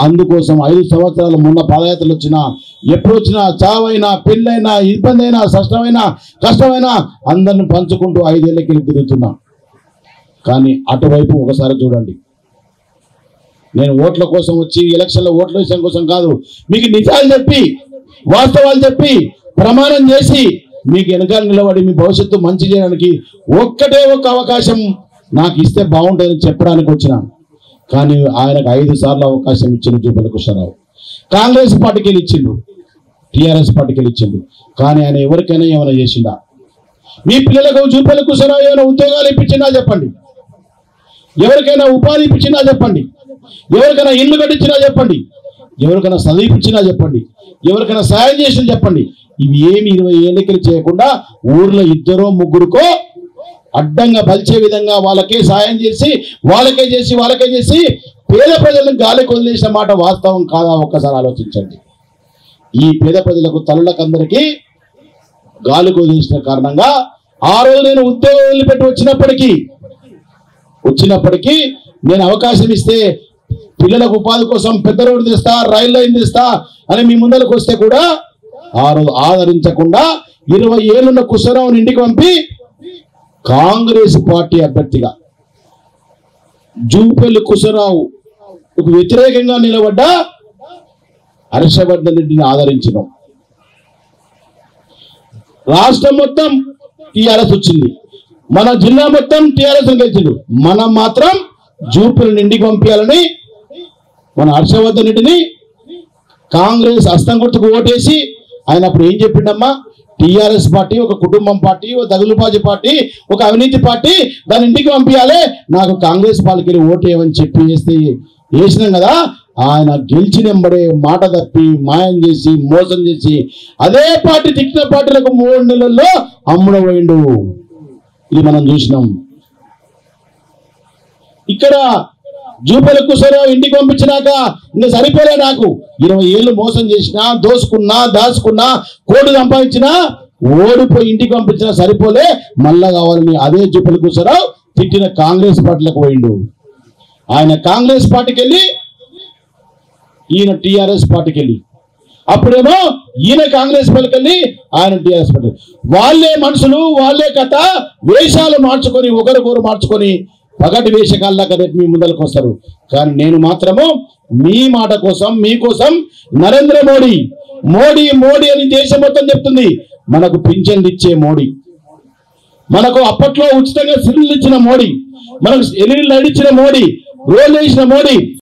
అందుకోసం ఐదు సంవత్సరాలు మొన్న పాదయాత్రలు వచ్చినా ఎప్పుడు వచ్చినా చావైనా పెళ్ళైనా ఇబ్బంది అయినా కష్టమైనా కష్టమైనా అందరిని పంచుకుంటూ ఐదేళ్ళకి వెళ్ళి తిరుగుతున్నా కానీ అటువైపు ఒకసారి చూడండి నేను ఓట్ల కోసం వచ్చి ఎలక్షన్లో ఓట్ల విషయం కోసం కాదు మీకు నిజాలు చెప్పి వాస్తవాలు చెప్పి ప్రమాణం చేసి మీకు వెనకాల నిలబడి మీ భవిష్యత్తు మంచి చేయడానికి ఒక్కటే ఒక్క అవకాశం నాకు ఇస్తే బాగుంటుందని చెప్పడానికి వచ్చినాను కానీ ఆయనకు ఐదు సార్లు అవకాశం ఇచ్చిండు జూపల్లి కృష్ణారావు కాంగ్రెస్ పార్టీకి వెళ్ళి ఇచ్చిండు టిఆర్ఎస్ పార్టీకి వెళ్ళి ఇచ్చిండు కానీ ఆయన ఎవరికైనా ఏమైనా చేసిండా మీ పిల్లలకు జూపల్లి కృష్ణారావు ఏమైనా ఉద్యోగాలు ఇప్పించిందా చెప్పండి ఎవరికైనా ఉపాధి ఇప్పించినా చెప్పండి ఎవరికైనా ఇల్లు కట్టించినా చెప్పండి ఎవరికైనా చదివిపించినా చెప్పండి ఎవరికైనా సాయం చేసినా చెప్పండి ఇవి ఏమి ఇరవై ఏళ్ళకి చేయకుండా ఊర్లో ఇద్దరో ముగ్గురుకో అడ్డంగా బలిచే విధంగా వాళ్ళకే సాయం చేసి వాళ్ళకే చేసి వాళ్ళకే చేసి పేద ప్రజలను గాలికి వదిలేసిన మాట వాస్తవం కాదా ఒక్కసారి ఆలోచించండి ఈ పేద ప్రజలకు తల్లులకందరికీ గాలికి వదిలేసిన కారణంగా ఆ రోజు నేను ఉద్యోగం వదిలిపెట్టి వచ్చినప్పటికీ వచ్చినప్పటికీ నేను అవకాశం ఇస్తే పిల్లలకు ఉపాధి కోసం పెద్ద రోడ్డు తెస్తా రైలు లైన్ తెస్తా అని మీ ముందరకు వస్తే కూడా ఆ రోజు ఆదరించకుండా ఇరవై ఏళ్ళున్న కుశరావుని ఇంటికి పంపి కాంగ్రెస్ పార్టీ అభ్యర్థిగా జూపల్లి కుశరావు వ్యతిరేకంగా నిలబడ్డ హర్షవర్ధన్ రెడ్డిని ఆదరించడం రాష్ట్రం మొత్తం టిఆర్ఎస్ వచ్చింది మన జిల్లా మొత్తం టిఆర్ఎస్ గెలిచిండు మనం మాత్రం జూపులను ఇంటికి పంపించాలని మన హర్షవర్ధన్ రెడ్డిని కాంగ్రెస్ హస్తం గుర్తుకు ఓటేసి ఆయన అప్పుడు ఏం చెప్పిండమ్మా టిఆర్ఎస్ పార్టీ ఒక కుటుంబం పార్టీ ఒక దగులుబాజీ పార్టీ ఒక అవినీతి పార్టీ దాని ఇంటికి పంపించాలి నాకు కాంగ్రెస్ పార్టీకి ఓటేయమని చెప్పి వేస్తే వేసినాం కదా ఆయన గెలిచినెంబడే మాట తప్పి మాయం చేసి మోసం చేసి అదే పార్టీ తిట్టిన పార్టీలకు మూడు నెలల్లో అమ్ముడపోయిండు ఇది మనం చూసినాం ఇక్కడ జూపల కుసరావు ఇంటికి పంపించినాక ఇంకా సరిపోలే నాకు ఇరవై ఏళ్ళు మోసం చేసినా దోసుకున్నా దాచుకున్నా కోటు సంపాదించినా ఓడిపోయి ఇంటికి పంపించినా సరిపోలే మళ్ళా కావాలని అదే జూపల కుసరావు తిట్టిన కాంగ్రెస్ పార్టీలకు పోయిండు ఆయన కాంగ్రెస్ పార్టీకి వెళ్ళి ఈయన టిఆర్ఎస్ పార్టీకి వెళ్ళి అప్పుడేమో ఈయన కాంగ్రెస్ పార్టీకి వెళ్ళి ఆయన టిఆర్ఎస్ పార్టీ వాళ్ళే మనుషులు వాళ్ళే కథ వేషాలు మార్చుకొని ఒకరికొకరు మార్చుకొని పగటి వేషకాల్లాగా రేపు మీ ముందరకు వస్తారు కానీ నేను మాత్రము మీ మాట కోసం మీకోసం నరేంద్ర మోడీ మోడీ మోడీ అని దేశం మొత్తం చెప్తుంది మనకు పింఛన్లు ఇచ్చే మోడీ మనకు అప్పట్లో ఉచితంగా సిలిండర్ ఇచ్చిన మోడీ మనకు ఎల్ఈడి లైట్ ఇచ్చిన మోడీ రోడ్లు వేసిన మోడీ